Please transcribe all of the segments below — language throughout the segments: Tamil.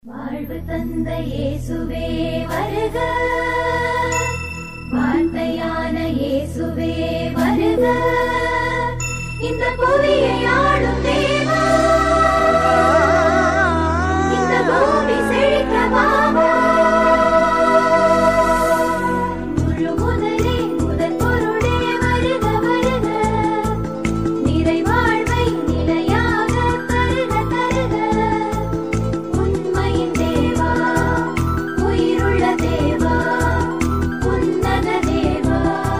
வாழ்வு தந்த இயேசுவே வருக வார்த்தையான இயேசுவே வருக இந்த புவியை ஆளும் தேவா இந்த பூமி செழிக்க வாவா முழு முதலே முதற் பொருளே வருக வருக நிறைவாழ்வை நிலையாக தருக தருக உண்மையின் தேவா உயிருள்ள தேவா உன்னத தேவா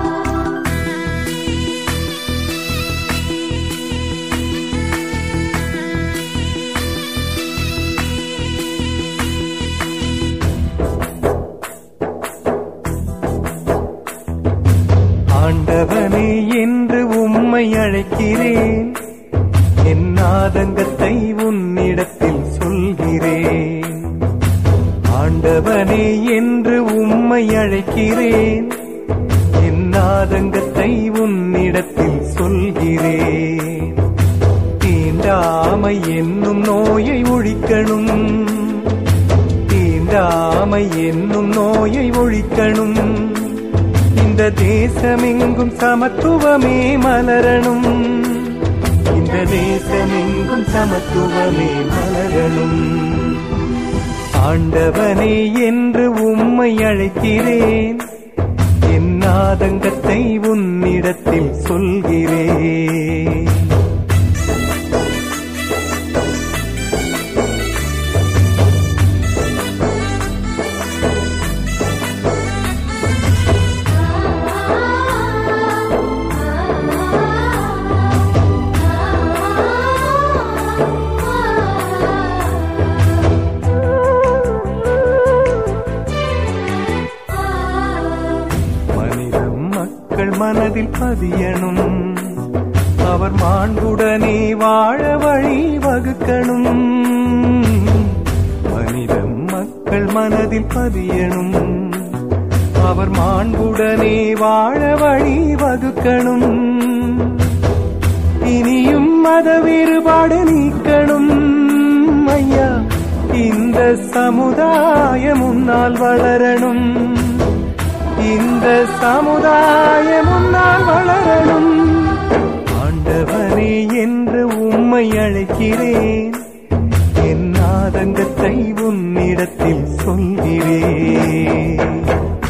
ஆண்டவனே என்று உம்மை அழைக்கிறேன் என் ஆதங்கத்தை உன்னிடத்தில் சொல்கிறேன் ஆண்டவனே என்று உம்மை அழைக்கிறேன் என் ஆதங்கத்தை உன்னிடத்தில் சொல்கிறேன் தீண்டாமை என்னும் நோயை ஒழிக்கணும் தீண்டாமை என்னும் நோயை ஒழிக்கணும் இந்த தேசமெங்கும் சமத்துவமே மலரணும் இந்த தேசமெங்கும் சமத்துவமே மலரணும் ஆண்டவனே என்று உம்மை அழைக்கிறேன் என் ஆதங்கத்தை உன்னிடத்தில் சொல்கிறேன் மனிதம் மக்கள் மனதில் பதியணும் அவர் மாண்புடனே வாழ வழி வகுக்கணும் மனிதம் மக்கள் மனதில் பதியணும் அவர் மாண்புடனே வாழ வழி வகுக்கணும் இனியும் மத வேறுபாடு நீக்கணும் ஐயா இந்த சமுதாயம் முன்னால் வளரணும் இந்த சமுதாயம் முன்னால் வளரணும் ஆண்டவனே என்று உம்மை அழைக்கிறேன் என் ஆதங்கத்தை உன்னிடத்தில் சொல்கிறேன்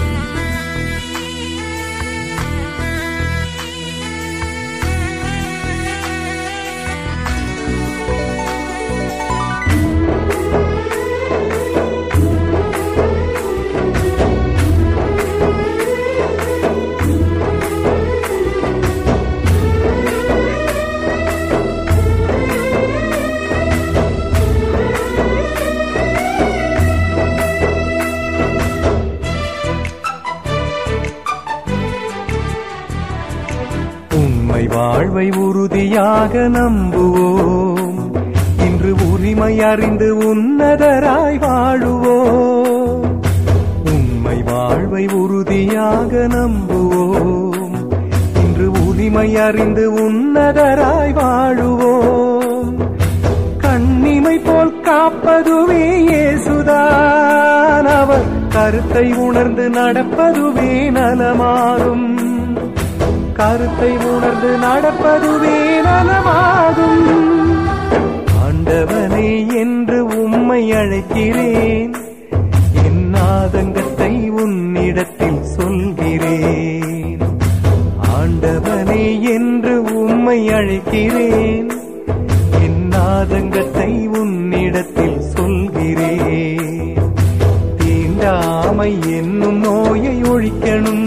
உண்மை வாழ்வை உறுதியாக நம்புவோம் இன்று உரிமை அறிந்து உன்னதராய் வாழுவோம் உண்மை வாழ்வை உறுதியாக நம்புவோம் இன்று உரிமை அறிந்து உன்னதராய் வாழுவோம் கண்ணிமை போல் காப்பதுவே இயேசுதான் அவர் கருத்தை உணர்ந்து நடப்பதுவே நலமாகும் கருத்தை உணர்ந்து நடப்பதுவே நலமாகும் ஆண்டவனே என்று உம்மை அழைக்கிறேன் என் ஆதங்கத்தை உன்னிடத்தில் சொல்கிறேன் ஆண்டவனே என்று உம்மை அழைக்கிறேன் என் ஆதங்கத்தை உன்னிடத்தில் சொல்கிறேன் தீண்டாமை என்னும் நோயை ஒழிக்கணும்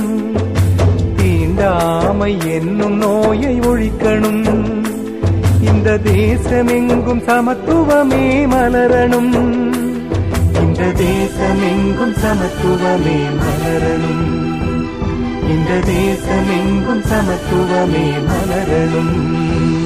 தீண்டாமை என்னும் நோயை ஒழிக்கணும் இந்த தேசமெங்கும் சமத்துவமே மலரணும் இந்த தேசமெங்கும் சமத்துவமே மலரணும் இந்த தேசமெங்கும் சமத்துவமே மலரணும்